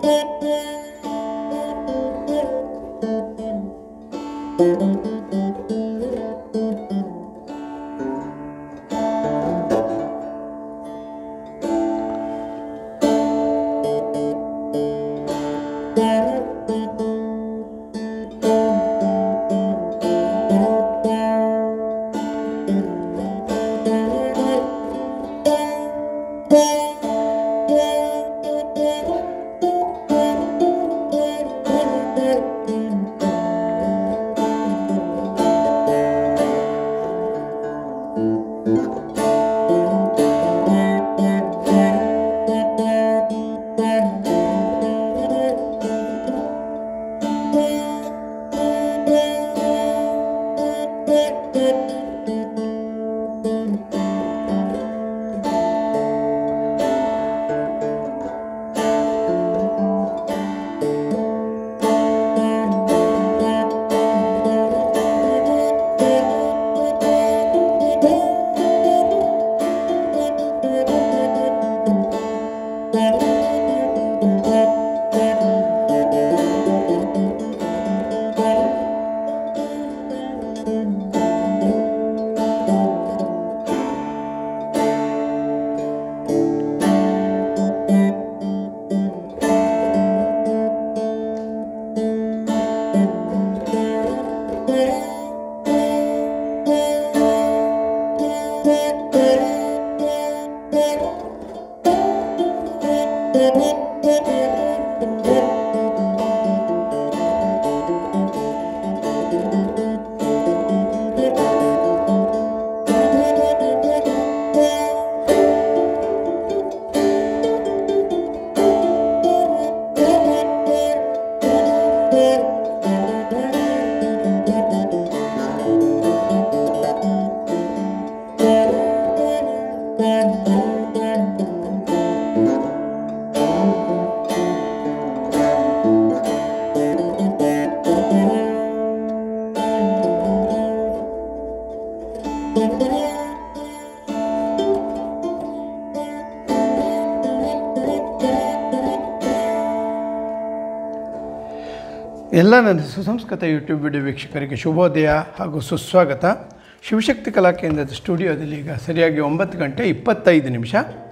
ಎಲ್ಲ ನನ್ನ ಸುಸಂಸ್ಕೃತ ಯೂಟ್ಯೂಬ್ ವಿಡಿಯೋ ವೀಕ್ಷಕರಿಗೆ ಶುಭೋದಯ ಹಾಗೂ ಸುಸ್ವಾಗತ ಶಿವಶಕ್ತಿ ಕಲಾ ಕೇಂದ್ರದ ಸ್ಟುಡಿಯೋದಲ್ಲಿ ಈಗ ಸರಿಯಾಗಿ ಒಂಬತ್ತು ಗಂಟೆ ಇಪ್ಪತ್ತೈದು ನಿಮಿಷ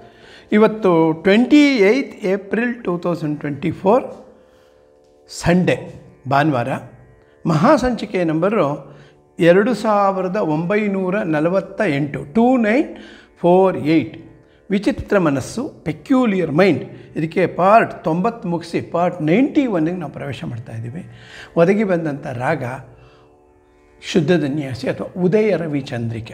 ಇವತ್ತು twenty eighth April two thousand twenty four Sunday ಭಾನುವಾರ ಮಹಾಸಂಚಿಕೆ ನಂಬರು ಎರಡು ಸಾವಿರದ ಒಂಬೈನೂರ ನಲವತ್ತ ಎಂಟು ಟೂ ನೈನ್ ಫೋರ್ ಏಯ್ಟ್ ವಿಚಿತ್ರ ಮನಸ್ಸು ಪೆಕ್ಯೂಲಿಯರ್ ಮೈಂಡ್ ಇದಕ್ಕೆ ಪಾರ್ಟ್ ತೊಂಬತ್ತು ಮುಗಿಸಿ ಪಾರ್ಟ್ ನೈಂಟಿ ಒನ್ನಿಗೆ ನಾವು ಪ್ರವೇಶ ಮಾಡ್ತಾ ಇದ್ದೀವಿ ಒದಗಿ ಬಂದಂಥ ರಾಗ ಶುದ್ಧ ಧನ್ಯಾಸಿ ಅಥವಾ ಉದಯ ರವಿಚಂದ್ರಿಕೆ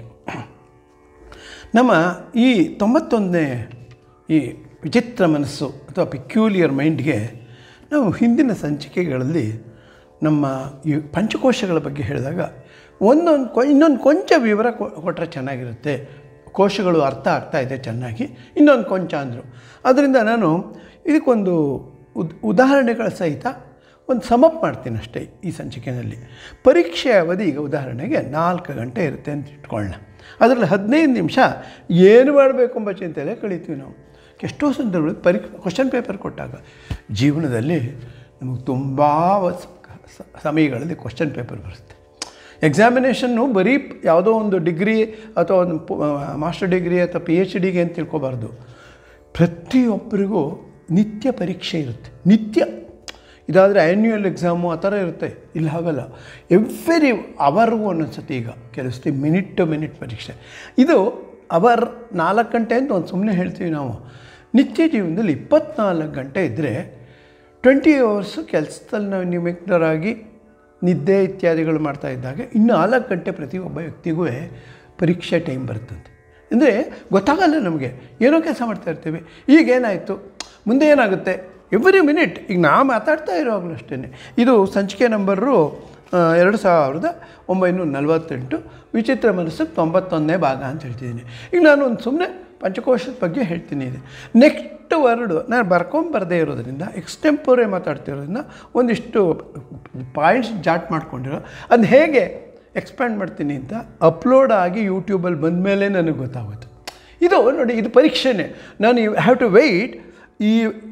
ನಮ್ಮ ಈ ತೊಂಬತ್ತೊಂದನೇ ಈ ವಿಚಿತ್ರ ಮನಸ್ಸು ಅಥವಾ ಪೆಕ್ಯೂಲಿಯರ್ ಮೈಂಡ್ಗೆ ನಾವು ಹಿಂದಿನ ಸಂಚಿಕೆಗಳಲ್ಲಿ ನಮ್ಮ ಈ ಪಂಚಕೋಶಗಳ ಬಗ್ಗೆ ಹೇಳಿದಾಗ ಒಂದೊಂದು ಕೊ ಇನ್ನೊಂದು ಕೊಂಚ ವಿವರ ಕೊಟ್ಟರೆ ಚೆನ್ನಾಗಿರುತ್ತೆ ಕೋಶಗಳು ಅರ್ಥ ಆಗ್ತಾ ಇದೆ ಚೆನ್ನಾಗಿ ಇನ್ನೊಂದು ಕೊಂಚ ಅಂದರು ಅದರಿಂದ ನಾನು ಇದಕ್ಕೊಂದು ಉದ್ ಉದಾಹರಣೆಗಳ ಸಹಿತ ಒಂದು ಸಮಪ್ ಮಾಡ್ತೀನಿ ಅಷ್ಟೇ ಈ ಸಂಚಿಕೆಯಲ್ಲಿ ಪರೀಕ್ಷೆ ಅವಧಿ ಈಗ ಉದಾಹರಣೆಗೆ ನಾಲ್ಕು ಗಂಟೆ ಇರುತ್ತೆ ಅಂತ ಇಟ್ಕೊಳ್ಳೋಣ ಅದರಲ್ಲಿ ಹದಿನೈದು ನಿಮಿಷ ಏನು ಮಾಡಬೇಕು ಎಂಬ ಚಿಂತೆಯಲ್ಲೇ ಕಳಿತೀವಿ ನಾವು ಎಷ್ಟೋ ಸಂದರ್ಭಗಳಲ್ಲಿ ಪರೀ ಕ್ವಶನ್ ಪೇಪರ್ ಕೊಟ್ಟಾಗ ಜೀವನದಲ್ಲಿ ನಮಗೆ ತುಂಬ ಸಮಯಗಳಲ್ಲಿ ಕ್ವಶನ್ ಪೇಪರ್ ಬರುತ್ತೆ ಎಕ್ಸಾಮಿನೇಷನ್ನು ಬರೀ ಯಾವುದೋ ಒಂದು ಡಿಗ್ರಿ ಅಥವಾ ಒಂದು ಮಾಸ್ಟರ್ ಡಿಗ್ರಿ ಅಥವಾ ಪಿ ಎಚ್ ಡಿಗೆ ಅಂತ ತಿಳ್ಕೊಬಾರ್ದು ಪ್ರತಿಯೊಬ್ಬರಿಗೂ ನಿತ್ಯ ಪರೀಕ್ಷೆ ಇರುತ್ತೆ ನಿತ್ಯ ಇದಾದರೆ ಆ್ಯನ್ಯುಯಲ್ ಎಕ್ಸಾಮು ಆ ಥರ ಇರುತ್ತೆ ಇಲ್ಲ ಹಾಗಲ್ಲ ಎವ್ರಿ ಅವರ್ಗೂ ಒಂದೊಂದು ಸತಿ ಈಗ ಕೆಲವು ಸತಿ ಮಿನಿಟ್ ಟು ಮಿನಿಟ್ ಪರೀಕ್ಷೆ ಇದು ಅವರ್ ನಾಲ್ಕು ಗಂಟೆ ಅಂತ ಒಂದು ಸುಮ್ಮನೆ ಹೇಳ್ತೀವಿ ನಾವು ನಿತ್ಯ ಜೀವನದಲ್ಲಿ ಇಪ್ಪತ್ನಾಲ್ಕು ಗಂಟೆ ಇದ್ದರೆ ಟ್ವೆಂಟಿ ಅವರ್ಸು ಕೆಲಸದಲ್ಲಿ ನಾವು ನಿಮಿತ್ತರಾಗಿ ನಿದ್ದೆ ಇತ್ಯಾದಿಗಳು ಮಾಡ್ತಾ ಇದ್ದಾಗ ಇನ್ನು ನಾಲ್ಕು ಗಂಟೆ ಪ್ರತಿಯೊಬ್ಬ ವ್ಯಕ್ತಿಗೂ ಪರೀಕ್ಷೆ ಟೈಮ್ ಬರುತ್ತಂತೆ ಅಂದರೆ ಗೊತ್ತಾಗಲ್ಲ ನಮಗೆ ಏನೋ ಕೆಲಸ ಮಾಡ್ತಾ ಇರ್ತೀವಿ ಈಗೇನಾಯಿತು ಮುಂದೆ ಏನಾಗುತ್ತೆ ಎವ್ರಿ ಮಿನಿಟ್ ಈಗ ನಾ ಮಾತಾಡ್ತಾ ಇರೋವಾಗಲೂ ಅಷ್ಟೇ ಇದು ಸಂಚಿಕೆ ನಂಬರು ಎರಡು ಸಾವಿರದ ಒಂಬೈನೂರ ನಲವತ್ತೆಂಟು ವಿಚಿತ್ರ ಮನಸ್ಸು ತೊಂಬತ್ತೊಂದನೇ ಭಾಗ ಅಂತ ಹೇಳ್ತಿದ್ದೀನಿ ಈಗ ನಾನು ಒಂದು ಸುಮ್ಮನೆ ಪಂಚಕೋಶದ ಬಗ್ಗೆ ಹೇಳ್ತೀನಿ ಇದೆ ನೆಕ್ಸ್ಟ್ ವರ್ಡು ನಾನು ಬರ್ಕೊಂಬರದೇ ಇರೋದ್ರಿಂದ ಎಕ್ಸ್ಟೆಂಪೋರೇ ಮಾತಾಡ್ತಿರೋದ್ರಿಂದ ಒಂದಿಷ್ಟು ಪಾಯಿಂಟ್ಸ್ ಜಾಟ್ ಮಾಡ್ಕೊಂಡಿರೋ ಅದು ಹೇಗೆ ಎಕ್ಸ್ಪ್ಯಾಂಡ್ ಮಾಡ್ತೀನಿ ಅಂತ ಅಪ್ಲೋಡ್ ಆಗಿ ಯೂಟ್ಯೂಬಲ್ಲಿ ಬಂದ ಮೇಲೆ ನನಗೆ ಗೊತ್ತಾಗುತ್ತೆ ಇದು ನೋಡಿ ಇದು ಪರೀಕ್ಷೆನೇ ನಾನು ಯು ಹ್ಯಾವ್ ಟು ವೆಯ್ಟ್ ಈ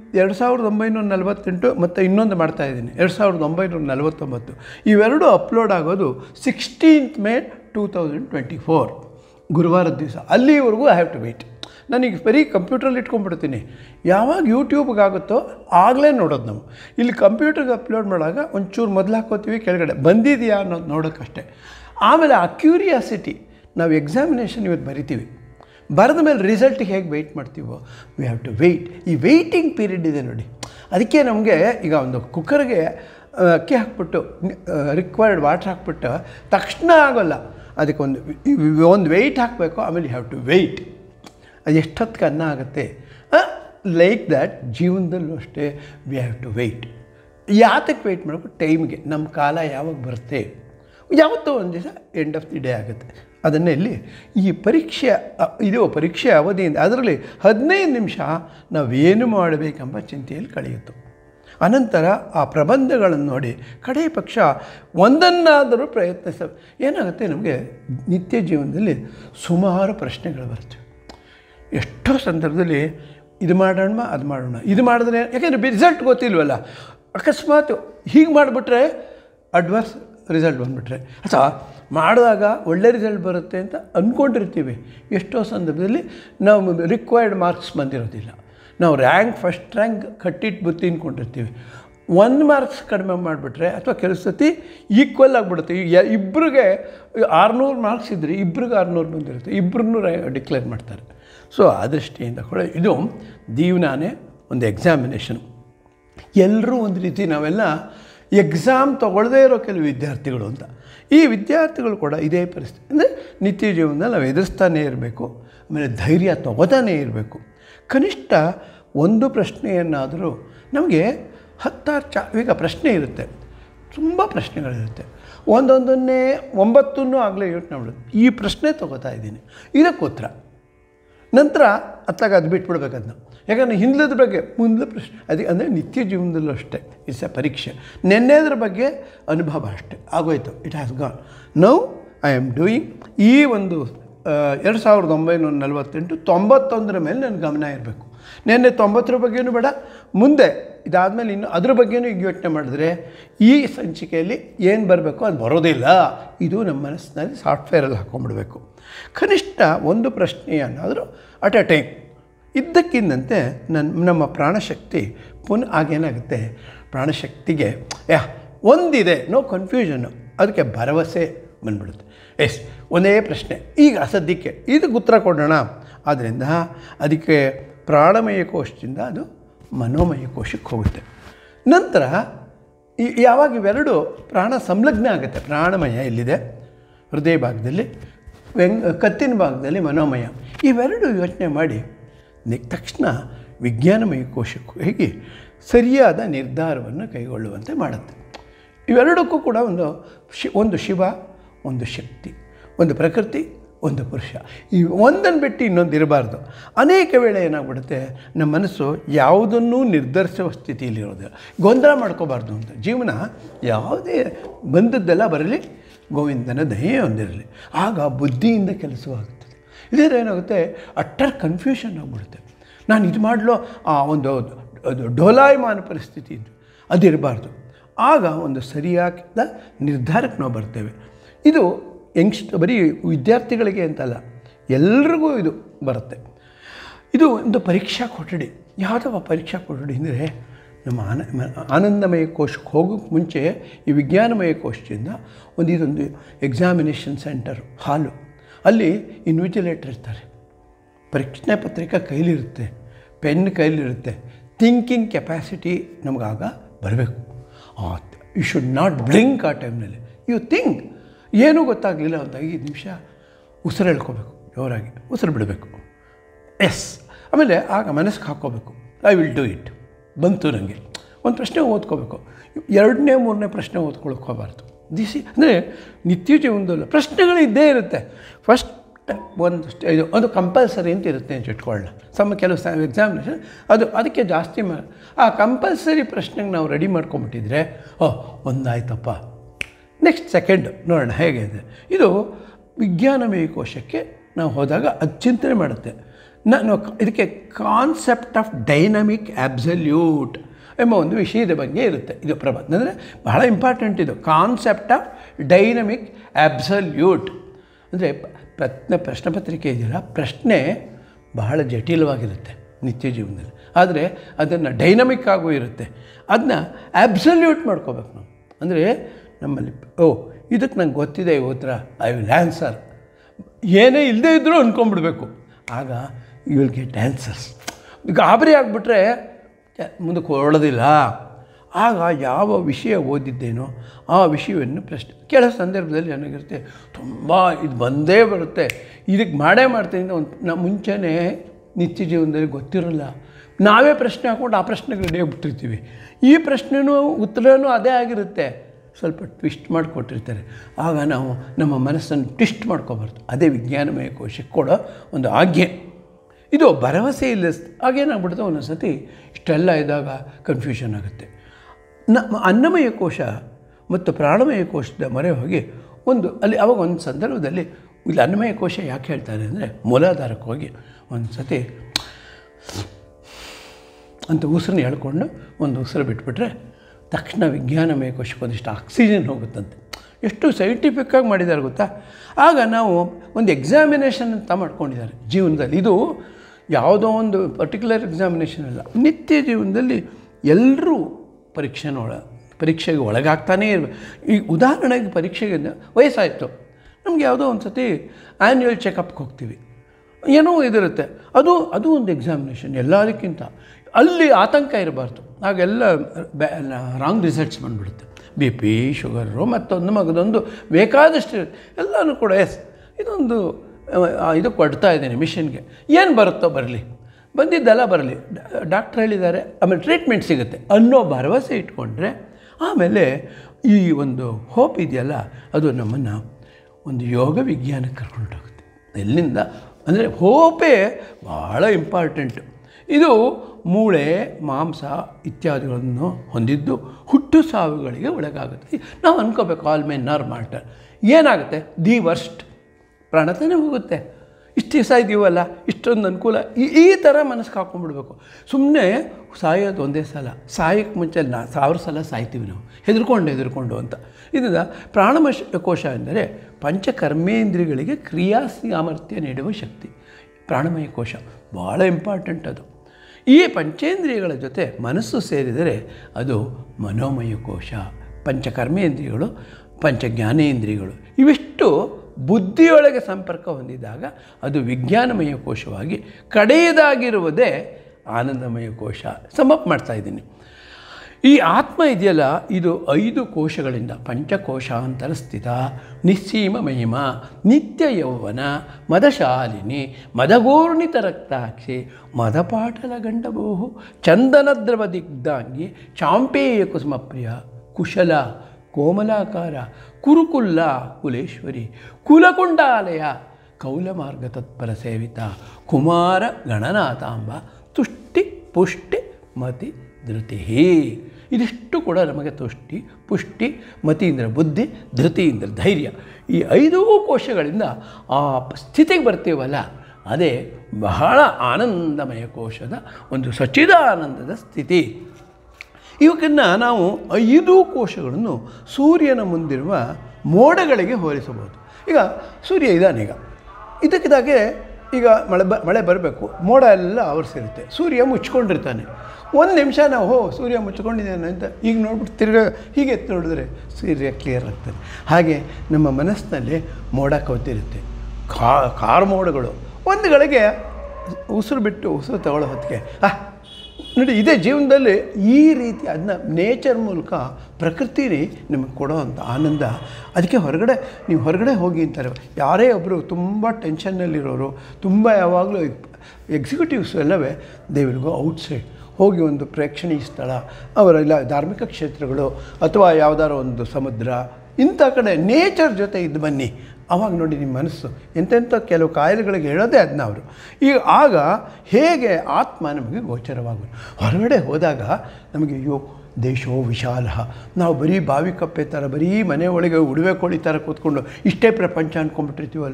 ಎರಡು ಸಾವಿರದ ಒಂಬೈನೂರ ನಲವತ್ತೆಂಟು ಮತ್ತು ಇನ್ನೊಂದು ಮಾಡ್ತಾ ಇದ್ದೀನಿ ಎರಡು ಸಾವಿರದ ಒಂಬೈನೂರ ನಲವತ್ತೊಂಬತ್ತು ಇವೆರಡು ಅಪ್ಲೋಡ್ ಆಗೋದು sixteenth May two thousand twenty four ಗುರುವಾರದ ದಿವಸ ಅಲ್ಲಿವರೆಗೂ ಐ ಹ್ಯಾವ್ ಟು ವೆಯ್ಟ್ ನನಗೆ ಬರೀ ಕಂಪ್ಯೂಟ್ರಲ್ಲಿ ಇಟ್ಕೊಂಡ್ಬಿಡ್ತೀನಿ ಯಾವಾಗ ಯೂಟ್ಯೂಬ್ಗೆ ಆಗುತ್ತೋ ಆಗಲೇ ನೋಡೋದು ನಾವು ಇಲ್ಲಿ ಕಂಪ್ಯೂಟರ್ಗೆ ಅಪ್ಲೋಡ್ ಮಾಡುವಾಗ ಒಂಚೂರು ಮೊದಲು ಹಾಕೋತೀವಿ ಕೆಳಗಡೆ ಬಂದಿದೆಯಾ ಅನ್ನೋದು ನೋಡೋಕ್ಕಷ್ಟೇ ಆಮೇಲೆ ಆ ಕ್ಯೂರಿಯಾಸಿಟಿ ನಾವು ಎಕ್ಸಾಮಿನೇಷನ್ ಇವತ್ತು ಬರಿತೀವಿ ಬರೆದ ಮೇಲೆ ರಿಸಲ್ಟಿಗೆ ಹೇಗೆ ವೆಯ್ಟ್ ಮಾಡ್ತೀವೋ ವಿ ಹ್ಯಾವ್ ಟು ವೆಯ್ಟ್ ಈ ವೆಯ್ಟಿಂಗ್ ಪೀರಿಯಡ್ ಇದೆ ನೋಡಿ ಅದಕ್ಕೆ ನಮಗೆ ಈಗ ಒಂದು ಕುಕ್ಕರ್ಗೆ ಆ, ಅಕ್ಕಿ ಹಾಕ್ಬಿಟ್ಟು ರಿಕ್ವೈರ್ಡ್ ವಾಟ್ರ್ ಹಾಕ್ಬಿಟ್ಟು ತಕ್ಷಣ ಆಗೋಲ್ಲ ಅದಕ್ಕೆ ಒಂದು ಒಂದು ವೆಯ್ಟ್ ಹಾಕಬೇಕು ಆಮೇಲೆ ಯು ಹ್ಯಾವ್ ಟು ವೆಯ್ಟ್ ಅದು ಎಷ್ಟೊತ್ತಿಗೆ ಅನ್ನ ಆಗುತ್ತೆ ಲೈಕ್ ದ್ಯಾಟ್ ಜೀವನದಲ್ಲೂ ಅಷ್ಟೇ ವಿ ಹ್ಯಾವ್ ಟು ವೆಯ್ಟ್ ಯಾತಕ್ಕೆ ವೆಯ್ಟ್ ಮಾಡಬೇಕು ಟೈಮ್ಗೆ ನಮ್ಮ ಕಾಲ ಯಾವಾಗ ಬರುತ್ತೆ ಯಾವತ್ತೋ ಒಂದು ದಿವಸ ಎಂಡ್ ಆಫ್ ದಿ ಡೇ ಆಗುತ್ತೆ ಅದನ್ನೇ ಇಲ್ಲಿ ಈ ಪರೀಕ್ಷೆ ಅ, ಇದು ಪರೀಕ್ಷೆ ಅವಧಿಯಿಂದ ಅದರಲ್ಲಿ ಹದಿನೈದು ನಿಮಿಷ ನಾವೇನು ಮಾಡಬೇಕೆಂಬ ಚಿಂತೆಯಲ್ಲಿ ಕಳೆಯಿತು ಅನಂತರ ಆ ಪ್ರಬಂಧಗಳನ್ನು ನೋಡಿ ಕಡೆಯ ಪಕ್ಷ ಒಂದನ್ನಾದರೂ ಪ್ರಯತ್ನಿಸ ಏನಾಗುತ್ತೆ ನಮಗೆ ನಿತ್ಯ ಜೀವನದಲ್ಲಿ ಸುಮಾರು ಪ್ರಶ್ನೆಗಳು ಬರ್ತವೆ ಎಷ್ಟೋ ಸಂದರ್ಭದಲ್ಲಿ ಇದು ಮಾಡೋಣ ಅದು ಮಾಡೋಣ ಇದು ಮಾಡಿದ್ರೆ ಯಾಕೆಂದರೆ ರಿಸಲ್ಟ್ ಗೊತ್ತಿಲ್ವಲ್ಲ ಅಕಸ್ಮಾತ್ ಹೀಗೆ ಮಾಡಿಬಿಟ್ರೆ ಅಡ್ವಾನ್ಸ್ ರಿಸಲ್ಟ್ ಬಂದುಬಿಟ್ರೆ ಅಥವಾ ಮಾಡಿದಾಗ ಒಳ್ಳೆ ರಿಸಲ್ಟ್ ಬರುತ್ತೆ ಅಂತ ಅಂದ್ಕೊಂಡಿರ್ತೀವಿ ಎಷ್ಟೋ ಸಂದರ್ಭದಲ್ಲಿ ನಾವು ರಿಕ್ವೈರ್ಡ್ ಮಾರ್ಕ್ಸ್ ಬಂದಿರೋದಿಲ್ಲ ನಾವು ರ್ಯಾಂಕ್ ಫಸ್ಟ್ ರ್ಯಾಂಕ್ ಕಟ್ಟಿಟ್ಟು ಬುತ್ತಿ ಅಂದ್ಕೊಂಡಿರ್ತೀವಿ ಒಂದು ಮಾರ್ಕ್ಸ್ ಕಡಿಮೆ ಮಾಡಿಬಿಟ್ರೆ ಅಥವಾ ಕೆಲವು ಸತಿ ಈಕ್ವಲ್ ಆಗಿಬಿಡುತ್ತೆ ಈಗ ಯ- ಇಬ್ರಿಗೆ ಆರುನೂರು ಮಾರ್ಕ್ಸ್ ಇದ್ದರೆ ಇಬ್ರಿಗೆ ಆರುನೂರು ಬಂದಿರುತ್ತೆ ಇಬ್ಬರನ್ನೂ ಡಿಕ್ಲೇರ್ ಮಾಡ್ತಾರೆ ಸೊ ಆ ದೃಷ್ಟಿಯಿಂದ ಕೂಡ ಇದು ಜೀವನಾನೇ ಒಂದು ಎಕ್ಸಾಮಿನೇಷನ್ ಎಲ್ಲರೂ ಒಂದು ರೀತಿ ನಾವೆಲ್ಲ ಎಕ್ಸಾಮ್ ತೊಗೊಳ್ಳದೇ ಇರೋ ಕೆಲವು ವಿದ್ಯಾರ್ಥಿಗಳು ಅಂತ ಈ ವಿದ್ಯಾರ್ಥಿಗಳು ಕೂಡ ಇದೇ ಪರಿಸ್ಥಿತಿ ಅಂದರೆ ನಿತ್ಯ ಜೀವನದಲ್ಲಿ ನಾವು ಎದುರಿಸ್ತಾನೇ ಇರಬೇಕು ಆಮೇಲೆ ಧೈರ್ಯ ತಗೋತಾನೇ ಇರಬೇಕು ಕನಿಷ್ಠ ಒಂದು ಪ್ರಶ್ನೆಯನ್ನಾದರೂ ನಮಗೆ ಹತ್ತಾರು ಚಾ ಈಗ ಪ್ರಶ್ನೆ ಇರುತ್ತೆ ತುಂಬ ಪ್ರಶ್ನೆಗಳಿರುತ್ತೆ ಒಂದೊಂದನ್ನೇ ಒಂಬತ್ತನ್ನೂ ಆಗಲೇ ಯೋಚನೆ ಮಾಡೋದು ಈ ಪ್ರಶ್ನೆ ತೊಗೋತಾ ಇದ್ದೀನಿ ಇದಕ್ಕೆ ಉತ್ತರ ನಂತರ ಅತ್ತಾಗ ಅದು ಬಿಟ್ಬಿಡ್ಬೇಕು ಅದನ್ನ ಯಾಕಂದರೆ ಹಿಂದಲದ ಬಗ್ಗೆ ಮುಂದೆ ಪ್ರಶ್ನೆ ಅದಕ್ಕೆ ಅಂದರೆ ನಿತ್ಯ ಜೀವನದಲ್ಲೂ ಅಷ್ಟೇ ಇಟ್ಸ್ ಎ ಪರೀಕ್ಷೆ ನೆನ್ನೆದ್ರ ಬಗ್ಗೆ ಅನುಭವ ಅಷ್ಟೇ ಆಗೋಯ್ತು it has gone now I am doing ಈ ಒಂದು ಎರಡು ಸಾವಿರದ ಒಂಬೈನೂರ ನಲವತ್ತೆಂಟು ತೊಂಬತ್ತೊಂದರ ಮೇಲೆ ನನ್ನ ಗಮನ ಇರಬೇಕು ನಿನ್ನೆ ತೊಂಬತ್ತರ ಬಗ್ಗೆನೂ ಬೇಡ ಮುಂದೆ ಇದಾದಮೇಲೆ ಇನ್ನು ಅದ್ರ ಬಗ್ಗೆನೂ ಈಗ ಯೋಚನೆ ಮಾಡಿದ್ರೆ ಈ ಸಂಚಿಕೆಯಲ್ಲಿ ಏನು ಬರಬೇಕು ಅದು ಬರೋದಿಲ್ಲ ಇದು ನಮ್ಮ ಮನಸ್ಸಿನಲ್ಲಿ ಸಾಫ್ಟ್ವೇರಲ್ಲಿ ಹಾಕೊಂಡ್ಬಿಡ್ಬೇಕು ಕನಿಷ್ಠ ಒಂದು ಪ್ರಶ್ನೆಯನ್ನಾದರೂ ಅಟ್ ಎ ಟೈಮ್ ಇದ್ದಕ್ಕಿದ್ದಂತೆ ನನ್ನ ನಮ್ಮ ಪ್ರಾಣಶಕ್ತಿ ಪುನಃ ಆಗೇನಾಗುತ್ತೆ ಪ್ರಾಣಶಕ್ತಿಗೆ ಯಾ ಒಂದಿದೆ ನೋ ಕನ್ಫ್ಯೂಷನ್ನು ಅದಕ್ಕೆ ಭರವಸೆ ಬಂದ್ಬಿಡುತ್ತೆ ಎಸ್ ಒಂದೇ ಪ್ರಶ್ನೆ ಈಗ ಸದ್ಯಕ್ಕೆ ಇದಕ್ಕೆ ಉತ್ತರ ಕೊಡೋಣ ಆದ್ದರಿಂದ ಅದಕ್ಕೆ ಪ್ರಾಣಮಯ ಕೋಶದಿಂದ ಅದು ಮನೋಮಯ ಕೋಶಕ್ಕೆ ಹೋಗುತ್ತೆ ನಂತರ ಈ- ಯಾವಾಗ ಇವೆರಡು ಪ್ರಾಣ ಸಂಲಗ್ನ ಆಗುತ್ತೆ ಪ್ರಾಣಮಯ ಇಲ್ಲಿದೆ ಹೃದಯ ಭಾಗದಲ್ಲಿ ವ್ಯಂಗ್ ಕತ್ತಿನ ಭಾಗದಲ್ಲಿ ಮನೋಮಯ ಇವೆರಡು ಯೋಚನೆ ಮಾಡಿ ನಿ- ತಕ್ಷಣ ವಿಜ್ಞಾನಮಯ ಕೋಶಕ್ಕೂ ಹೇಗೆ ಸರಿಯಾದ ನಿರ್ಧಾರವನ್ನು ಕೈಗೊಳ್ಳುವಂತೆ ಮಾಡುತ್ತೆ ಇವೆರಡಕ್ಕೂ ಕೂಡ ಒಂದು ಶಿ ಒಂದು ಶಿವ ಒಂದು ಶಕ್ತಿ ಒಂದು ಪ್ರಕೃತಿ ಒಂದು ಪುರುಷ ಈ ಒಂದನ್ನು ಬಿಟ್ಟು ಇನ್ನೊಂದು ಇರಬಾರ್ದು ಅನೇಕ ವೇಳೆ ಏನಾಗ್ಬಿಡುತ್ತೆ ನಮ್ಮ ಮನಸ್ಸು ಯಾವುದನ್ನೂ ನಿರ್ಧರಿಸುವ ಸ್ಥಿತಿಯಲ್ಲಿರೋದಿಲ್ಲ ಗೊಂದಲ ಮಾಡ್ಕೋಬಾರ್ದು ಅಂತ ಜೀವನ ಯಾವುದೇ ಬಂದದ್ದೆಲ್ಲ ಬರಲಿ ಗೋವಿಂದನ ದಯೆ ಹೊಂದಿರಲಿ ಆಗ ಬುದ್ಧಿಯಿಂದ ಕೆಲಸವಾಗುತ್ತದೆ ಇಲ್ಲದ್ರೆ ಏನಾಗುತ್ತೆ ಅಟ್ಟರ್ ಕನ್ಫ್ಯೂಷನ್ ಆಗಿಬಿಡುತ್ತೆ ನಾನು ಇದು ಮಾಡಲೋ ಆ ಒಂದು ಅದು ಡೋಲಾಯಮಾನ ಪರಿಸ್ಥಿತಿ ಇದು ಅದಿರಬಾರ್ದು ಆಗ ಒಂದು ಸರಿಯಾದ ನಿರ್ಧಾರಕ್ಕೆ ನಾವು ಬರ್ತೇವೆ ಇದು ಯಂಗ್ಸ್ಟ್ ಬರೀ ವಿದ್ಯಾರ್ಥಿಗಳಿಗೆ ಅಂತಲ್ಲ ಎಲ್ರಿಗೂ ಇದು ಬರುತ್ತೆ ಇದು ಒಂದು ಪರೀಕ್ಷಾ ಕೊಠಡಿ ಯಾವುದವ ಪರೀಕ್ಷಾ ಕೊಠಡಿ ಅಂದರೆ ನಮ್ಮ ಆನ ಮ- ಆನಂದಮಯ ಕೋಶಕ್ಕೆ ಹೋಗೋಕ್ಕೆ ಮುಂಚೆ ಈ ವಿಜ್ಞಾನಮಯ ಕೋಶದಿಂದ ಒಂದು ಇದೊಂದು ಎಕ್ಸಾಮಿನೇಷನ್ ಸೆಂಟರ್ ಹಾಲು ಅಲ್ಲಿ ಇನ್ವಿಜಿಲೇಟರ್ ಇರ್ತಾರೆ ಪ್ರಶ್ನೆ ಪತ್ರಿಕೆ ಕೈಲಿರುತ್ತೆ ಪೆನ್ ಕೈಲಿರುತ್ತೆ ಥಿಂಕಿಂಗ್ ಕೆಪಾಸಿಟಿ ನಮಗಾಗ ಬರಬೇಕು ಯು ಶುಡ್ ನಾಟ್ ಬ್ಲಿಂಕ್ ಆ ಟೈಮ್ನಲ್ಲಿ ಯು ಥಿಂಕ್ ಏನೂ ಗೊತ್ತಾಗಲಿಲ್ಲ ಒಂದು ಐದು ನಿಮಿಷ ಉಸಿರು ಹೇಳ್ಕೋಬೇಕು ಜೋರಾಗಿ ಉಸಿರು ಬಿಡಬೇಕು ಎಸ್ ಆಮೇಲೆ ಆಗ ಮನಸ್ಸಿಗೆ ಹಾಕ್ಕೋಬೇಕು ಐ ವಿಲ್ ಡೂ ಇಟ್ ಬಂತು ನನಗೆ ಒಂದು ಪ್ರಶ್ನೆ ಓದ್ಕೋಬೇಕು ಎರಡನೇ ಮೂರನೇ ಪ್ರಶ್ನೆ ಓದ್ಕೊಳಕ್ಕೆ ಹೋಗಬಾರ್ದು ದಿಸಿ ಅಂದರೆ ನಿತ್ಯ ಜೀವನದಲ್ಲ ಪ್ರಶ್ನೆಗಳು ಇದ್ದೇ ಇರುತ್ತೆ ಫಸ್ಟ್ ಒಂದು ಸ್ಟ- ಇದು ಒಂದು ಕಂಪಲ್ಸರಿ ಅಂತ ಇರುತ್ತೆ ಅಂತ ಇಟ್ಕೊಳ್ಳೋಣ ಸಮ ಕೆಲವು ಸ ಎಕ್ಸಾಮಿನೇಷನ್ ಅದು ಅದಕ್ಕೆ ಜಾಸ್ತಿ ಮಾ ಆ ಕಂಪಲ್ಸರಿ ಪ್ರಶ್ನೆಗೆ ನಾವು ರೆಡಿ ಮಾಡ್ಕೊಂಬಿಟ್ಟಿದ್ರೆ ಓ ಒಂದಾಯ್ತಪ್ಪ ನೆಕ್ಸ್ಟ್ ಸೆಕೆಂಡ್ ನೋಡೋಣ ಹೇಗೆ ಇದೆ ಇದು ವಿಜ್ಞಾನಮಯ ಕೋಶಕ್ಕೆ ನಾವು ಹೋದಾಗ ಅದು ಚಿಂತನೆ ಮಾಡುತ್ತೆ ನಾನು ಇದಕ್ಕೆ ಕಾನ್ಸೆಪ್ಟ್ ಆಫ್ ಡೈನಮಿಕ್ ಆಬ್ಸಲ್ಯೂಟ್ ಎಂಬ ಒಂದು ವಿಷಯದ ಬಗ್ಗೆ ಇರುತ್ತೆ ಇದು ಪ್ರಬಂಧ ಅಂದರೆ ಬಹಳ ಇಂಪಾರ್ಟೆಂಟ್ ಇದು ಕಾನ್ಸೆಪ್ಟ್ ಆಫ್ ಡೈನಮಿಕ್ ಆಬ್ಸಲ್ಯೂಟ್ ಅಂದರೆ ಪ್ರಶ್ನೆ ಪ್ರಶ್ನೆ ಪತ್ರಿಕೆ ಇದೆಯಲ್ಲ ಪ್ರಶ್ನೆ ಬಹಳ ಜಟಿಲವಾಗಿರುತ್ತೆ ನಿತ್ಯ ಜೀವನದಲ್ಲಿ ಆದರೆ ಅದನ್ನು ಡೈನಮಿಕ್ ಆಗು ಇರುತ್ತೆ ಅದನ್ನ ಆಬ್ಸಲ್ಯೂಟ್ ಮಾಡ್ಕೋಬೇಕು ನಾವು ಅಂದರೆ ನಮ್ಮಲ್ಲಿ ಓ ಇದಕ್ಕೆ ನಂಗೆ ಗೊತ್ತಿದೆ ಈ ಉತ್ತರ ಐ ವಿಲ್ ಆನ್ಸರ್ ಏನೇ ಇಲ್ಲದೇ ಇದ್ದರೂ ಅಂದ್ಕೊಂಡ್ಬಿಡ್ಬೇಕು ಆಗ ಯು ವಿಲ್ ಗೆಟ್ ಆನ್ಸರ್ಸ್ ಗಾಬರಿ ಆಗಿಬಿಟ್ರೆ ಮುಂದಕ್ಕೆ ಹೊರಡೋದಿಲ್ಲ ಆಗ ಯಾವ ವಿಷಯ ಓದಿದ್ದೇನೋ ಆ ವಿಷಯವನ್ನು ಪ್ರಶ್ನೆ ಕೆಲವು ಸಂದರ್ಭದಲ್ಲಿ ನನಗಿರುತ್ತೆ ತುಂಬ ಇದು ಬಂದೇ ಬರುತ್ತೆ ಇದಕ್ಕೆ ಮಾಡೇ ಮಾಡ್ತೀನಿ ಅಂತ ಒಂದು ನಾ ಮುಂಚೆನೇ ನಿತ್ಯ ಜೀವನದಲ್ಲಿ ಗೊತ್ತಿರಲ್ಲ ನಾವೇ ಪ್ರಶ್ನೆ ಹಾಕ್ಕೊಂಡು ಆ ಪ್ರಶ್ನೆಗೆ ರೆಡಿ ಆಗಿಬಿಟ್ಟಿರ್ತೀವಿ ಈ ಪ್ರಶ್ನೆನೂ ಉತ್ತರನೂ ಅದೇ ಆಗಿರುತ್ತೆ ಸ್ವಲ್ಪ ಟ್ವಿಸ್ಟ್ ಮಾಡಿಕೊಟ್ಟಿರ್ತಾರೆ ಆಗ ನಾವು ನಮ್ಮ ಮನಸ್ಸನ್ನು ಟ್ವಿಸ್ಟ್ ಮಾಡ್ಕೋಬಾರ್ದು ಅದೇ ವಿಜ್ಞಾನಮಯ ಕೋಶಕ್ಕೆ ಕೊಡೋ ಒಂದು ಆಜ್ಞೆ ಇದು ಭರವಸೆ ಇಲ್ಲ ಆಗೇನಾಗ್ಬಿಡುತ್ತೆ ಒಂದೊಂದು ಸತಿ ಇಷ್ಟೆಲ್ಲ ಇದ್ದಾಗ ಕನ್ಫ್ಯೂಷನ್ ಆಗುತ್ತೆ ನಮ್ಮ ಅನ್ನಮಯ ಕೋಶ ಮತ್ತು ಪ್ರಾಣಮಯ ಕೋಶದ ಮೊರೆ ಹೋಗಿ ಒಂದು ಅಲ್ಲಿ ಅವಾಗ ಒಂದು ಸಂದರ್ಭದಲ್ಲಿ ಇಲ್ಲಿ ಅನ್ನಮಯ ಕೋಶ ಯಾಕೆ ಹೇಳ್ತಾರೆ ಅಂದರೆ ಮೂಲಾಧಾರಕ್ಕೆ ಹೋಗಿ ಒಂದು ಸತಿ ಅಂತ ಉಸಿರನ್ನ ಹೇಳ್ಕೊಂಡು ಒಂದು ಉಸಿರು ಬಿಟ್ಬಿಟ್ರೆ ತಕ್ಷಣ ವಿಜ್ಞಾನಮಯ ಕೋಶಕ್ಕೆ ಒಂದಿಷ್ಟು ಆಕ್ಸಿಜನ್ ಹೋಗುತ್ತಂತೆ ಎಷ್ಟು ಸೈಂಟಿಫಿಕ್ಕಾಗಿ ಮಾಡಿದ್ದಾರೆ ಗೊತ್ತಾ ಆಗ ನಾವು ಒಂದು ಎಕ್ಸಾಮಿನೇಷನ್ ಅಂತ ಮಾಡ್ಕೊಂಡಿದ್ದಾರೆ ಜೀವನದಲ್ಲಿ ಇದು ಯಾವುದೋ ಒಂದು ಪರ್ಟಿಕ್ಯುಲರ್ ಎಕ್ಸಾಮಿನೇಷನ್ ಅಲ್ಲ ನಿತ್ಯ ಜೀವನದಲ್ಲಿ ಎಲ್ಲರೂ ಪರೀಕ್ಷೆನ ಒಳ ಪರೀಕ್ಷೆಗೆ ಒಳಗಾಗ್ತಾನೇ ಇರಬೇಕು ಈಗ ಉದಾಹರಣೆಗೆ ಪರೀಕ್ಷೆಗೆ ವಯಸ್ಸಾಯಿತು ನಮ್ಗೆ ಯಾವುದೋ ಒಂದು ಸತಿ ಆ್ಯನ್ಯುವಲ್ ಚೆಕಪ್ಗೆ ಹೋಗ್ತೀವಿ ಏನೋ ಇದಿರುತ್ತೆ ಅದು ಅದು ಒಂದು ಎಕ್ಸಾಮಿನೇಷನ್ ಎಲ್ಲದಕ್ಕಿಂತ ಅಲ್ಲಿ ಆತಂಕ ಇರಬಾರ್ದು ಆಗೆಲ್ಲ ರಾಂಗ್ ರಿಸಲ್ಟ್ಸ್ ಬಂದುಬಿಡುತ್ತೆ ಬಿ ಪಿ ಶುಗರು ಮತ್ತೊಂದು ಮಗದೊಂದು ಬೇಕಾದಷ್ಟು ಎಲ್ಲನೂ ಕೂಡ ಎಸ್ ಇದೊಂದು ಆ, ಇದು ಕೊಡ್ತಾ ಇದ್ದೀನಿ ಮಿಷನ್ಗೆ ಏನು ಬರುತ್ತೋ ಬರಲಿ ಬಂದಿದ್ದೆಲ್ಲ ಬರಲಿ ಡಾಕ್ಟ್ರ್ ಹೇಳಿದ್ದಾರೆ ಆಮೇಲೆ ಟ್ರೀಟ್ಮೆಂಟ್ ಸಿಗುತ್ತೆ ಅನ್ನೋ ಭರವಸೆ ಇಟ್ಕೊಂಡ್ರೆ ಆಮೇಲೆ ಈ ಒಂದು ಹೋಪ್ ಇದೆಯಲ್ಲ ಅದು ನಮ್ಮನ್ನು ಒಂದು ಯೋಗ ವಿಜ್ಞಾನಕ್ಕೆ ಕರ್ಕೊಂಡೋಗುತ್ತೆ ಎಲ್ಲಿಂದ ಅಂದರೆ ಹೋಪೇ ಭಾಳ ಇಂಪಾರ್ಟೆಂಟು ಇದು ಮೂಳೆ ಮಾಂಸ ಇತ್ಯಾದಿಗಳನ್ನು ಹೊಂದಿದ್ದು ಹುಟ್ಟು ಸಾವುಗಳಿಗೆ ಒಳಗಾಗುತ್ತೆ ನಾವು ಅನ್ಕೋಬೇಕು ಆಲ್ ಮೇ ನರ್ ಮಾರ್ಟರ್ ಏನಾಗುತ್ತೆ ದಿ ವರ್ಸ್ಟ್ ಪ್ರಾಣ ತಾನೇ ಹೋಗುತ್ತೆ ಇಷ್ಟು ದಿವಸ ಇದೀವಲ್ಲ ಇಷ್ಟೊಂದು ಅನುಕೂಲ ಈ ಈ ಥರ ಮನಸ್ಸಿಗೆ ಹಾಕ್ಕೊಂಡ್ಬಿಡ್ಬೇಕು ಸುಮ್ಮನೆ ಸಾಯೋದು ಒಂದೇ ಸಲ ಸಾಯಕ್ಕೆ ಮುಂಚೆ ನಾ ಸಾವಿರ ಸಲ ಸಾಯ್ತೀವಿ ನಾವು ಹೆದರ್ಕೊಂಡು ಹೆದರ್ಕೊಂಡು ಅಂತ ಇದರಿಂದ ಪ್ರಾಣಮಶ ಕೋಶ ಎಂದರೆ ಪಂಚಕರ್ಮೇಂದ್ರಿಯಗಳಿಗೆ ಕ್ರಿಯಾ ಸಾಮರ್ಥ್ಯ ನೀಡುವ ಶಕ್ತಿ ಪ್ರಾಣಮಯ ಕೋಶ ಭಾಳ ಇಂಪಾರ್ಟೆಂಟ್ ಅದು ಈ ಪಂಚೇಂದ್ರಿಯಗಳ ಜೊತೆ ಮನಸ್ಸು ಸೇರಿದರೆ ಅದು ಮನೋಮಯ ಕೋಶ ಪಂಚಕರ್ಮೇಂದ್ರಿಯಗಳು ಪಂಚ ಜ್ಞಾನೇಂದ್ರಿಯಗಳು ಇವಿಷ್ಟು ಬುದ್ಧಿಯೊಳಗೆ ಸಂಪರ್ಕ ಹೊಂದಿದಾಗ ಅದು ವಿಜ್ಞಾನಮಯ ಕೋಶವಾಗಿ ಕಡೆಯದಾಗಿರುವುದೇ ಆನಂದಮಯ ಕೋಶ ಸಮಪ್ ಮಾಡ್ತಾ ಇದ್ದೀನಿ ಈ ಆತ್ಮ ಇದೆಯಲ್ಲ ಇದು ಐದು ಕೋಶಗಳಿಂದ ಪಂಚಕೋಶಾಂತರ ಸ್ಥಿತ ನಿಸ್ಸೀಮ ಮಹಿಮ ನಿತ್ಯ ಯೌವನ ಮದಶಾಲಿನಿ ಮದಗೂರ್ಣಿತ ರಕ್ತಾಕ್ಷಿ ಮದಪಾಟಲ ಗಂಡಭೂಹು ಚಂದನದ್ರವ ದಿಗ್ಧಾಂಗಿ ಚಾಂಪೇಯ ಕುಸುಮಪ್ರಿಯ ಕುಶಲ ಕೋಮಲಾಕಾರ ಕುರುಕುಲ್ಲ ಕುಲೇಶ್ವರಿ ಕುಲಕುಂಡಾಲಯ ಕೌಲಮಾರ್ಗ ತತ್ಪರ ಸೇವಿತ ಕುಮಾರ ಗಣನಾಥಾಂಬ ತುಷ್ಟಿ ಪುಷ್ಟಿ ಮತಿ ಧೃತಿ ಇದಿಷ್ಟು ಕೂಡ ನಮಗೆ ತುಷ್ಟಿ ಪುಷ್ಟಿ ಮತಿ ಅಂದರೆ ಬುದ್ಧಿ ಧೃತಿ ಅಂದರೆ ಧೈರ್ಯ ಈ ಐದೂ ಕೋಶಗಳಿಂದ ಆ ಸ್ಥಿತಿಗೆ ಬರ್ತೀವಲ್ಲ ಅದೇ ಬಹಳ ಆನಂದಮಯ ಕೋಶದ ಒಂದು ಸಚ್ಚಿದಾನಂದದ ಸ್ಥಿತಿ ಇವಕ್ಕನ್ನು ನಾವು ಐದು ಕೋಶಗಳನ್ನು ಸೂರ್ಯನ ಮುಂದಿರುವ ಮೋಡಗಳಿಗೆ ಹೋಲಿಸಬಹುದು ಈಗ ಸೂರ್ಯ ಇದ್ದಾನೆ ಈಗ ಇದಕ್ಕಿದಾಗೆ ಈಗ ಮಳೆ ಬ ಮಳೆ ಬರಬೇಕು ಮೋಡ ಎಲ್ಲ ಆವರಿಸಿರುತ್ತೆ ಸೂರ್ಯ ಮುಚ್ಕೊಂಡಿರ್ತಾನೆ ಒಂದು ನಿಮಿಷ ನಾವು ಹೋ ಸೂರ್ಯ ಮುಚ್ಕೊಂಡಿದ್ದಾನೆ ಅಂತ ಈಗ ನೋಡ್ಬಿಟ್ಟು ತಿರ್ಗಾ ಹೀಗೆ ಎತ್ತು ನೋಡಿದ್ರೆ ಸೂರ್ಯ ಕ್ಲಿಯರ್ ಆಗ್ತಾನೆ ಹಾಗೆ ನಮ್ಮ ಮನಸ್ಸಿನಲ್ಲಿ ಮೋಡ ಕವಿತಿರುತ್ತೆ ಕಾ ಕಾರ್ ಮೋಡಗಳು ಒಂದು ಗಳಿಗೆ ಉಸಿರು ಬಿಟ್ಟು ಉಸಿರು ತಗೊಳ್ಳೋ ಹೊತ್ತಿಗೆ ಆ ನೋಡಿ ಇದೇ ಜೀವನದಲ್ಲಿ ಈ ರೀತಿ ಅದನ್ನ ನೇಚರ್ ಮೂಲಕ ಪ್ರಕೃತಿನೇ ನಿಮಗೆ ಕೊಡೋವಂಥ ಆನಂದ ಅದಕ್ಕೆ ಹೊರಗಡೆ ನೀವು ಹೊರಗಡೆ ಹೋಗಿ ಅಂತಾರೆ ಯಾರೇ ಒಬ್ಬರು ತುಂಬ ಟೆನ್ಷನ್ನಲ್ಲಿರೋರು ತುಂಬ ಯಾವಾಗಲೂ ಎಕ್ಸಿಕ್ಯೂಟಿವ್ಸ್ ಎಲ್ಲವೇ ದೇ ವಿಲ್ ಗೋ ಔಟ್ಸೈಡ್ ಹೋಗಿ ಒಂದು ಪ್ರೇಕ್ಷಣೀಯ ಸ್ಥಳ ಅವರೆಲ್ಲ ಧಾರ್ಮಿಕ ಕ್ಷೇತ್ರಗಳು ಅಥವಾ ಯಾವುದಾದ್ರು ಒಂದು ಸಮುದ್ರ ಇಂಥ ಕಡೆ ನೇಚರ್ ಜೊತೆ ಇದ್ದು ಬನ್ನಿ ಅವಾಗ ನೋಡಿ ನಿಮ್ಮ ಮನಸ್ಸು ಎಂತೆಂಥ ಕೆಲವು ಕಾಯಿಲೆಗಳಿಗೆ ಹೇಳೋದೇ ಅದನ್ನ ಅವರು ಈಗ ಆಗ ಹೇಗೆ ಆತ್ಮ ನಮಗೆ ಗೋಚರವಾಗುತ್ತೆ ಹೊರಗಡೆ ಹೋದಾಗ ನಮಗೆ ಅಯ್ಯೋ ದೇಶೋ ವಿಶಾಲ ನಾವು ಬರೀ ಬಾವಿ ಕಪ್ಪೆ ಥರ ಬರೀ ಮನೆ ಒಳಗೆ ಉಡುವೆ ಕೋಳಿ ಥರ ಕೂತ್ಕೊಂಡು ಇಷ್ಟೇ ಪ್ರಪಂಚ ಅಂದ್ಕೊಂಡ್ಬಿಟ್ಟಿರ್ತೀವಲ್ಲ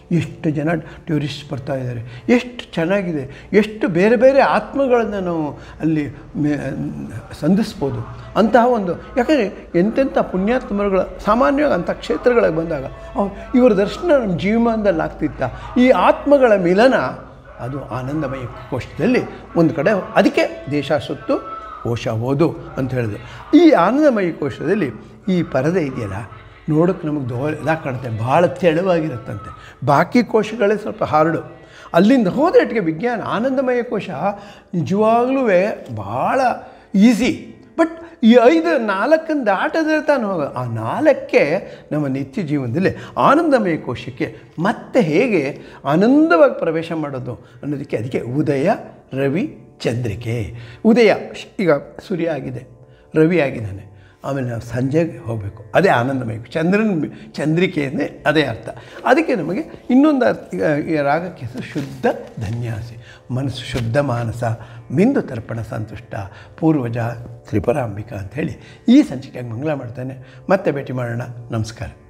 ಎಷ್ಟು ಜನ ಟೂರಿಸ್ಟ್ ಬರ್ತಾ ಇದ್ದಾರೆ ಎಷ್ಟು ಚೆನ್ನಾಗಿದೆ ಎಷ್ಟು ಬೇರೆ ಬೇರೆ ಆತ್ಮಗಳನ್ನು ನಾವು ಅಲ್ಲಿ ಮೇ- ಸಂಧಿಸ್ಬೋದು ಅಂತಹ ಒಂದು ಯಾಕಂದರೆ ಎಂತೆಂಥ ಪುಣ್ಯಾತ್ಮರುಗಳ ಸಾಮಾನ್ಯವಾಗಿ ಅಂಥ ಕ್ಷೇತ್ರಗಳಿಗೆ ಬಂದಾಗ ಅವ್ರು ಇವರ ದರ್ಶನ ನಮ್ಮ ಜೀವಮಾನದಲ್ಲಿ ಆಗ್ತಿತ್ತ ಈ ಆತ್ಮಗಳ ಮಿಲನ ಅದು ಆನಂದಮಯ ಕೋಶದಲ್ಲಿ ಒಂದು ಕಡೆ ಅದಕ್ಕೆ ದೇಶ ಸುತ್ತು ಕೋಶ ಓದು ಅಂತ ಹೇಳಿದ್ರು ಈ ಆನಂದಮಯ ಕೋಶದಲ್ಲಿ ಈ ಪರದೆ ಇದೆಯಲ್ಲ ನೋಡೋಕ್ಕೆ ನಮಗೆ ದೋ ಇದಾಗಿ ಕಾಣುತ್ತೆ ಭಾಳ ತೆಳುವಾಗಿರುತ್ತಂತೆ ಬಾಕಿ ಕೋಶಗಳೇ ಸ್ವಲ್ಪ ಹಾರ್ಡು ಅಲ್ಲಿಂದ ಹೋದಟ್ಟಿಗೆ ವಿಜ್ಞಾನ ಆನಂದಮಯ ಕೋಶ ನಿಜವಾಗ್ಲೂ ಭಾಳ ಈಸಿ ಬಟ್ ಈ ಐದು ನಾಲ್ಕನ್ನು ದಾಟದ್ರೆ ತಾನು ಹೋಗ ಆ ನಾಲ್ಕೇ ನಮ್ಮ ನಿತ್ಯ ಜೀವನದಲ್ಲಿ ಆನಂದಮಯ ಕೋಶಕ್ಕೆ ಮತ್ತೆ ಹೇಗೆ ಆನಂದವಾಗಿ ಪ್ರವೇಶ ಮಾಡೋದು ಅನ್ನೋದಕ್ಕೆ ಅದಕ್ಕೆ ಉದಯ ರವಿ ಚಂದ್ರಿಕೆ ಉದಯ ಶ್- ಈಗ ಸೂರ್ಯ ಆಗಿದೆ ರವಿ ಆಗಿದ್ದಾನೆ ಆಮೇಲೆ ನಾವು ಸಂಜೆಗೆ ಹೋಗಬೇಕು ಅದೇ ಆನಂದಮಯ ಚಂದ್ರನ ಬಿ- ಚಂದ್ರಿಕೆ ಅಂದರೆ ಅದೇ ಅರ್ಥ ಅದಕ್ಕೆ ನಮಗೆ ಇನ್ನೊಂದು ಅರ್ಥ ಈಗ ಈ ರಾಗಕ್ಕೆ ಹೆಸರು ಶುದ್ಧ ಧನ್ಯಾಸಿ ಮನಸ್ಸು ಶುದ್ಧ ಮಾನಸ ಮಿಂದು ತರ್ಪಣ ಸಂತುಷ್ಟ ಪೂರ್ವಜ ತ್ರಿಪುರಾಂಬಿಕಾ ಅಂಥೇಳಿ ಈ ಸಂಚಿಕೆಯಾಗಿ ಮಂಗಳ ಮಾಡ್ತಾನೆ ಮತ್ತೆ ಭೇಟಿ ಮಾಡೋಣ ನಮಸ್ಕಾರ